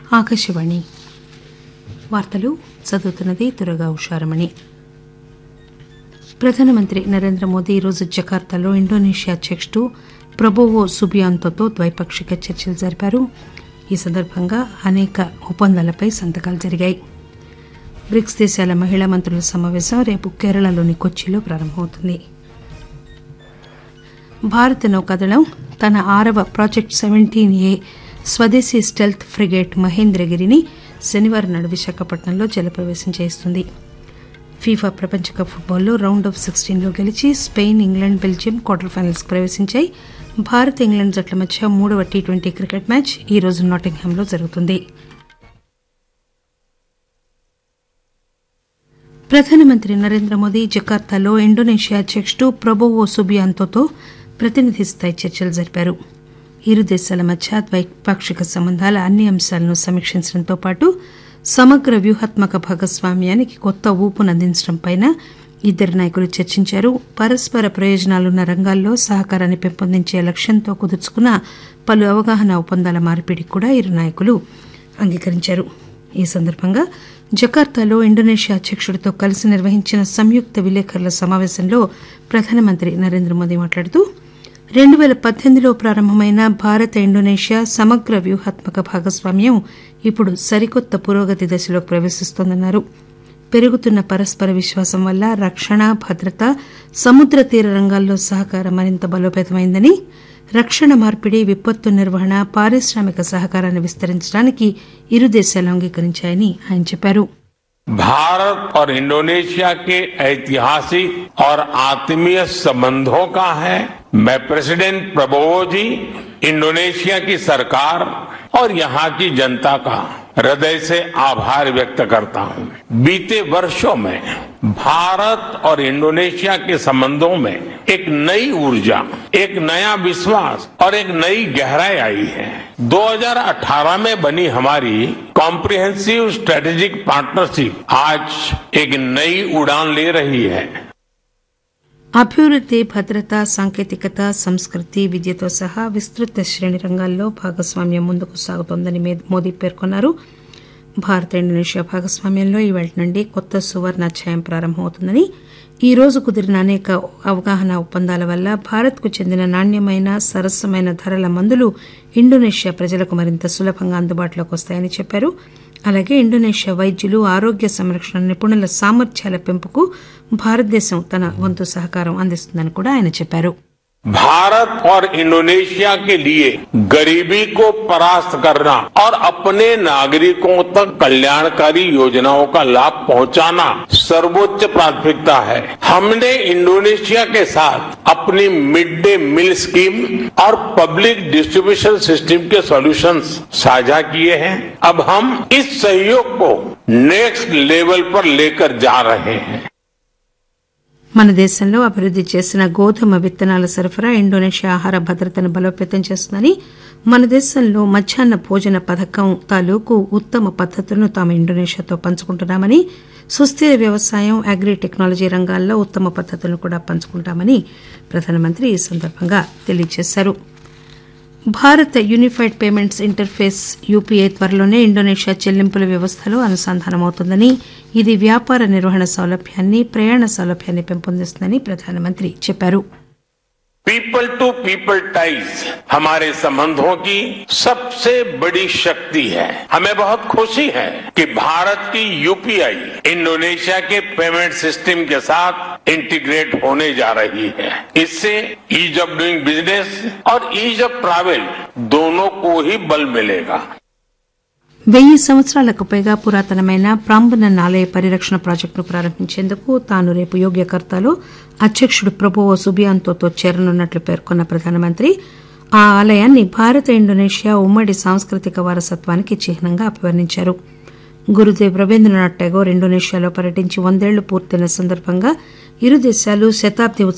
ఆకాశవాణి వార్తలు చదువుతున్నది దురగా ఉషారమణి ప్రధానమంత్రి నరేంద్ర మోదీ ఈరోజు జకార్తాలో ఇండోనేషియా అధ్యకుడు ప్రబోవో సుబియాంతోతో ద్వైపాక్షిక చర్చలు జరిపారు ఈ సందర్భంగా అనేక ఒప్పందాలపై సంతకాలు జరిగాయి బ్రిక్స్ దేశాల మహిళా మంత్రుల సమావేశం రేపు కేరళలోని కొచ్చిలో ప్రారంభమవుతుంది భారత నౌకాదళం తన ఆరవ ప్రాజెక్ట్ సెవెంటీన్ ఏ స్వదేశీ స్టెల్త్ ఫ్రిగేట్ మహేంద్రగిరిని శనివారం నాడు విశాఖపట్నంలో జలప్రవేశం చేస్తుంది ఫీఫా ప్రపంచ కప్ ఫుట్బాల్లో రౌండ్ ఆఫ్ సిక్స్టీన్లో గెలిచి Spain England Belgium quarter finals ప్రవేశించాయి భారత్ ఇంగ్లాండ్ జట్ల మధ్య మూడవ టీ ట్వంటీ క్రికెట్ మ్యాచ్ ఈ రోజు నాటింగ్హామ్లో జరుగుతుంది ప్రధానమంత్రి నరేంద్ర మోదీ జకార్తాలో ఇండోనేషియా అధ్యకుడు ప్రబోవో సుబియాంతోతో ప్రతినిధి స్థాయి చర్చలు జరిపారు ఇరు దేశాల మధ్య ద్వైపాక్షిక సంబంధాల అన్ని అంశాలను సమీక్షించడంతో పాటు సమగ్ర వ్యూహాత్మక భాగస్వామ్యానికి కొత్త ఊపునందించడంపై ఇద్దరు నాయకులు చర్చించారు పరస్పర ప్రయోజనాలున్న రంగాల్లో సహకారాన్ని పెంపొందించే లక్ష్యంతో కుదుర్చుకున్న పలు అవగాహన ఒప్పందాల మార్పిడికి కూడా ఇరు నాయకులు అంగీకరించారు ఈ సందర్భంగా జకార్తాలో ఇండోనేషియా అధ్యకుడితో కలిసి నిర్వహించిన సంయుక్త విలేకరుల సమావేశంలో ప్రధానమంత్రి నరేంద్ర మోదీ మాట్లాడుతూ రెండు పేల పద్దెనిమిదిలో ప్రారంభమైన భారత ఇండోనేషియా సమగ్ర వ్యూహాత్మక భాగస్వామ్యం ఇప్పుడు సరికొత్త పురోగతి దశలోకి ప్రవేశిస్తోందన్నారు పెరుగుతున్న పరస్పర విశ్వాసం వల్ల రక్షణ భద్రత సముద్ర తీర రంగాల్లో సహకారం మరింత బలోపేతమైందని రక్షణ మార్పిడి విపత్తు నిర్వహణ పారిశ్రామిక సహకారాన్ని విస్తరించడానికి ఇరు దేశాలు అంగీకరించాయని ఆయన చెప్పారు भारत और इंडोनेशिया के ऐतिहासिक और आत्मीय संबंधों का है मैं प्रेसिडेंट प्रबोवो जी इंडोनेशिया की सरकार और यहाँ की जनता का हृदय से आभार व्यक्त करता हूँ बीते वर्षों में भारत और इंडोनेशिया के संबंधों में एक नई ऊर्जा एक नया विश्वास और एक नई गहराई आई है 2018 में बनी हमारी कॉम्प्रिहेंसिव स्ट्रेटेजिक पार्टनरशिप आज एक नई उड़ान ले रही है అభివృద్ది భద్రత సాంకేతికత సంస్కృతి విద్యతో సహా విస్తృత శ్రేణి రంగాల్లో భాగస్వామ్యం ముందుకు సాగుతోందని మోదీ పేర్కొన్నారు భారత ఇండోనేషియా భాగస్వామ్యంలో ఈవేళ నుండి కొత్త సువర్ణాధ్యాయం ప్రారంభమవుతుందని ఈ రోజు కుదిరిన అనేక అవగాహన ఒప్పందాల వల్ల భారత్కు చెందిన నాణ్యమైన సరసమైన ధరల మందులు ఇండోనేషియా ప్రజలకు మరింత సులభంగా అందుబాటులోకి వస్తాయని చెప్పారు అలాగే ఇండోనేషియా వైద్యులు ఆరోగ్య సంరక్షణ నిపుణుల సామర్థ్యాల పెంపుకు భారతదేశం తన వంతు సహకారం అందిస్తుందని కూడా ఆయన చెప్పారు भारत और इंडोनेशिया के लिए गरीबी को परास्त करना और अपने नागरिकों तक कल्याणकारी योजनाओं का लाभ पहुंचाना सर्वोच्च प्राथमिकता है हमने इंडोनेशिया के साथ अपनी मिड डे मील स्कीम और पब्लिक डिस्ट्रीब्यूशन सिस्टम के सॉल्यूशंस साझा किए हैं अब हम इस सहयोग को नेक्स्ट लेवल पर लेकर जा रहे हैं మన దేశంలో అభివృద్ది చేసిన గోధుమ విత్తనాల సరఫరా ఇండోనేషియా ఆహార భద్రతను బలోపేతం చేస్తుందని మన దేశంలో మధ్యాహ్న భోజన పథకం తాలూకు ఉత్తమ పద్దతులను తాము ఇండోనేషియాతో పంచుకుంటున్నామని సుస్థిర వ్యవసాయం అగ్రి టెక్నాలజీ రంగాల్లో ఉత్తమ పద్దతులను కూడా పంచుకుంటామని ప్రధానమంత్రి ఈ సందర్భంగా తెలియజేశారు భారత యూనిఫైడ్ పేమెంట్స్ ఇంటర్ఫేస్ యూపీఐ త్వరలోనే ఇండోనేషియా చెల్లింపుల వ్యవస్థలో అనుసంధానమవుతుందని ఇది వ్యాపార నిర్వహణ సౌలభ్యాన్ని ప్రయాణ సౌలభ్యాన్ని పెంపొందిస్తుందని ప్రధానమంత్రి చెప్పారు पीपल टू पीपल टाइज हमारे संबंधों की सबसे बड़ी शक्ति है हमें बहुत खुशी है कि भारत की यूपीआई इंडोनेशिया के पेमेंट सिस्टम के साथ इंटीग्रेट होने जा रही है इससे ईज ऑफ डूइंग बिजनेस और ईज ऑफ ट्रैवल दोनों को ही बल मिलेगा వెయ్యి సంవత్సరాలకు పైగా పురాతనమైన ప్రాంబనన్ ఆలయ పరిరక్షణ ప్రాజెక్టును ప్రారంభించేందుకు తాను రేపు యోగ్యకర్తలో అధ్యకుడు ప్రభువో సుబియాంతోతో చేరనున్నట్లు పేర్కొన్న ప్రధానమంత్రి ఆ ఆలయాన్ని భారత ఇండోనేషియా ఉమ్మడి సాంస్కృతిక వారసత్వానికి చిహ్నంగా అభివర్ణించారు గురుదేవ్ రవీంద్రనాథ్ ఠాగూర్ ఇండోనేషియాలో పర్యటించి వందేళ్లు పూర్తయిన సందర్భంగా ఇరు దేశాలు శతాబ్ది